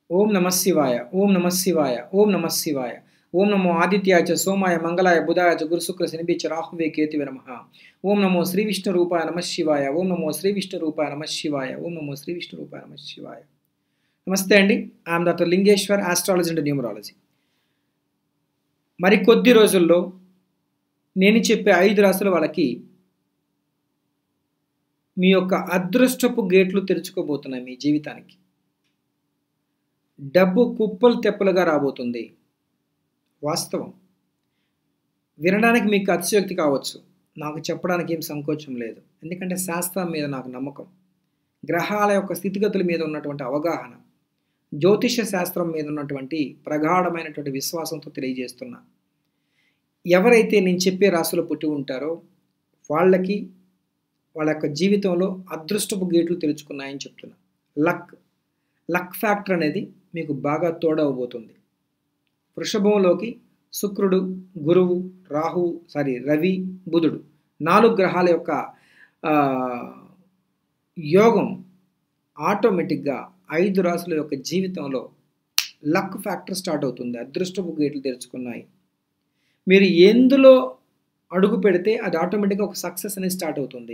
ఓం నమ శివాయ ఓం నమ శివాయ ఓం నమ శివాయ ఓం నమో ఆదిత్యాయ చ సోమాయ మంగళాయ బుధాయ చ గురుశుక్ర శనిభిచ్చ రాహువే కేతువే నమ ఓం నమో శ్రీ విష్ణు రూపాయ నమ శివాయ ఓం నమో శ్రీ విష్ణు రూపాయ నమ శివాయ ఓం నమో శ్రీ విష్ణు రూపాయ నమ శివాయ నమస్తే అండి I'm doctor Lingeshwar astrology and numerology మరి కొద్ది రోజుల్లో నేను చెప్పే ఐదు రాసుల వాళ్ళకి మీ యొక్క అదృష్టపు గేట్లు తెరుచుకోబోతున్నాయి మీ జీవితానికి డబ్బు కుప్పలు తెప్పలుగా రాబోతుంది వాస్తవం వినడానికి మీకు అతిశయోక్తి కావచ్చు నాకు చెప్పడానికి ఏం సంకోచం లేదు ఎందుకంటే శాస్త్రం మీద నాకు నమ్మకం గ్రహాల యొక్క స్థితిగతుల మీద ఉన్నటువంటి అవగాహన జ్యోతిష శాస్త్రం మీద ఉన్నటువంటి ప్రగాఢమైనటువంటి విశ్వాసంతో తెలియజేస్తున్నా ఎవరైతే నేను చెప్పే రాశులు పుట్టి ఉంటారో వాళ్ళకి వాళ్ళ యొక్క జీవితంలో అదృష్టపు గేట్లు తెరుచుకున్నాయని చెప్తున్నా లక్ లక్ ఫ్యాక్టర్ అనేది మీకు బాగా తోడవబోతుంది వృషభంలోకి శుక్రుడు గురువు రాహు సారీ రవి బుధుడు నాలుగు గ్రహాల యొక్క యోగం ఆటోమేటిక్గా ఐదు రాసుల యొక్క జీవితంలో లక్ ఫ్యాక్టర్ స్టార్ట్ అవుతుంది అదృష్టపు గేట్లు తెరుచుకున్నాయి మీరు ఎందులో అడుగు పెడితే అది ఆటోమేటిక్గా ఒక సక్సెస్ అనేది స్టార్ట్ అవుతుంది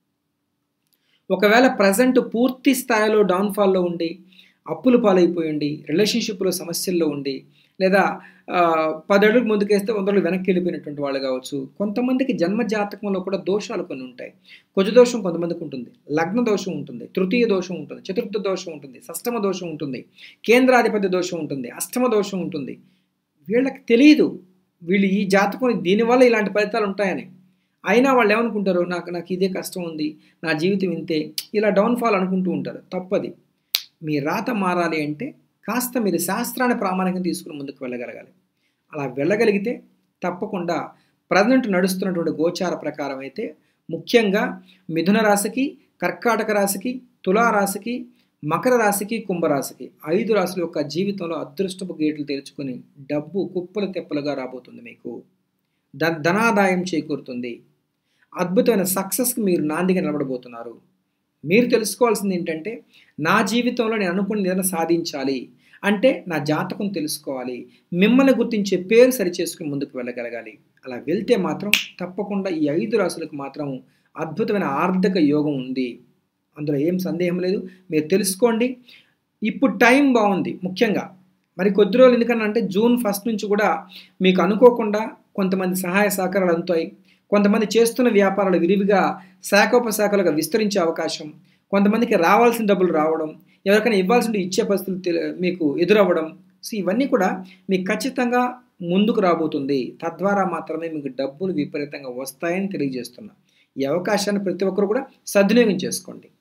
ఒకవేళ ప్రజెంట్ పూర్తి స్థాయిలో డౌన్ఫాల్లో ఉండి అప్పులు పాలైపోయి ఉండి రిలేషన్షిప్లో సమస్యల్లో ఉండి లేదా పది అడుగులు ముందుకేస్తే వందలు వెనక్కి వెళ్ళిపోయినటువంటి వాళ్ళు కావచ్చు కొంతమందికి జన్మ జాతకంలో కూడా దోషాలు కొన్ని ఉంటాయి కుజ దోషం కొంతమందికి ఉంటుంది లగ్న దోషం ఉంటుంది తృతీయ దోషం ఉంటుంది చతుర్థ దోషం ఉంటుంది షష్టమ దోషం ఉంటుంది కేంద్రాధిపతి దోషం ఉంటుంది అష్టమ దోషం ఉంటుంది వీళ్ళకి తెలియదు వీళ్ళు ఈ జాతకం దీనివల్ల ఇలాంటి ఫలితాలు ఉంటాయని అయినా వాళ్ళు ఏమనుకుంటారు నాకు నాకు ఇదే కష్టం ఉంది నా జీవితం ఇంతే ఇలా డౌన్ఫాల్ అనుకుంటూ ఉంటారు తప్పది మీ రాత మారాలి అంటే కాస్త మీరు శాస్త్రాన్ని ప్రామాణికం తీసుకుని ముందుకు వెళ్ళగలగాలి అలా వెళ్ళగలిగితే తప్పకుండా ప్రజెంట్ నడుస్తున్నటువంటి గోచార ప్రకారం అయితే ముఖ్యంగా మిథున రాశికి కర్కాటక రాశికి తులారాశికి మకర రాశికి కుంభరాశికి ఐదు రాశుల యొక్క జీవితంలో అదృష్టపు గేట్లు తెరుచుకొని డబ్బు కుప్పలు తెప్పలుగా రాబోతుంది మీకు ధ ధనాదాయం చేకూరుతుంది అద్భుతమైన సక్సెస్కి మీరు నాందిగా నిలబడబోతున్నారు మీరు తెలుసుకోవాల్సింది ఏంటంటే నా జీవితంలో నేను అనుకున్న ఏదైనా సాధించాలి అంటే నా జాతకం తెలుసుకోవాలి మిమ్మల్ని గుర్తించే పేరు సరిచేసుకుని ముందుకు వెళ్ళగలగాలి అలా వెళ్తే మాత్రం తప్పకుండా ఈ ఐదు రాసులకు మాత్రం అద్భుతమైన ఆర్థిక యోగం ఉంది అందులో ఏం సందేహం లేదు మీరు తెలుసుకోండి ఇప్పుడు టైం బాగుంది ముఖ్యంగా మరి కొద్ది రోజులు ఎందుకన్నా అంటే జూన్ ఫస్ట్ నుంచి కూడా మీకు అనుకోకుండా కొంతమంది సహాయ సహకారాలు అందుతాయి కొంతమంది చేస్తున్న వ్యాపారాలు విరివిగా శాఖోపశాఖలుగా విస్తరించే అవకాశం కొంతమందికి రావాల్సిన డబ్బులు రావడం ఎవరికైనా ఇవ్వాల్సిన ఇచ్చే పరిస్థితులు మీకు ఎదురవ్వడం సో ఇవన్నీ కూడా మీకు ఖచ్చితంగా ముందుకు రాబోతుంది తద్వారా మాత్రమే మీకు డబ్బులు విపరీతంగా వస్తాయని తెలియజేస్తున్నా ఈ అవకాశాన్ని ప్రతి ఒక్కరు కూడా సద్వినియోగం చేసుకోండి